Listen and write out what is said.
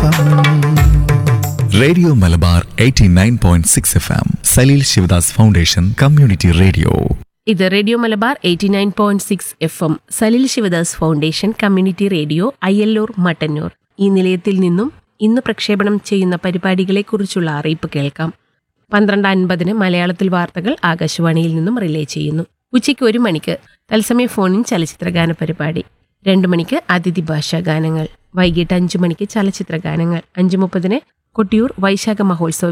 FM radio Malabar 89.6 F M Saleel Sivadas foundation community radio ഇത് radio Malabar eighty nine point six F M Salil Sivadas foundation community radio Ayyalloor Mattannur ഈ നിലയത്തിൽ നിന്നും ഇന്ന് പ്രക്ഷേപണം ചെയ്യുന്ന പരിപാടികളെക്കുറിച്ചുള്ള അറിയിപ്പ് കേൾക്കാം പന്ത്രണ്ട് അൻപതിന് മലയാളത്തിൽ വാർത്തകൾ ആകാശവാണിയിൽ നിന്നും റിലേ ചെയ്യുന്നു ഉച്ചയ്ക്ക് ഒരു മണിക്ക് തത്സമയ ഫോണിൻ ചലച്ചിത്ര ഗാന പരിപാടി രണ്ടു മണിക്ക് അതിഥി ഭാഷാ ഗാനങ്ങൾ വൈകിട്ട് അഞ്ചു മണിക്ക് ചലച്ചിത്ര ഗാനങ്ങൾ അഞ്ചു മുപ്പതിന് കൊട്ടിയൂർ വൈശാഖ മഹോത്സവ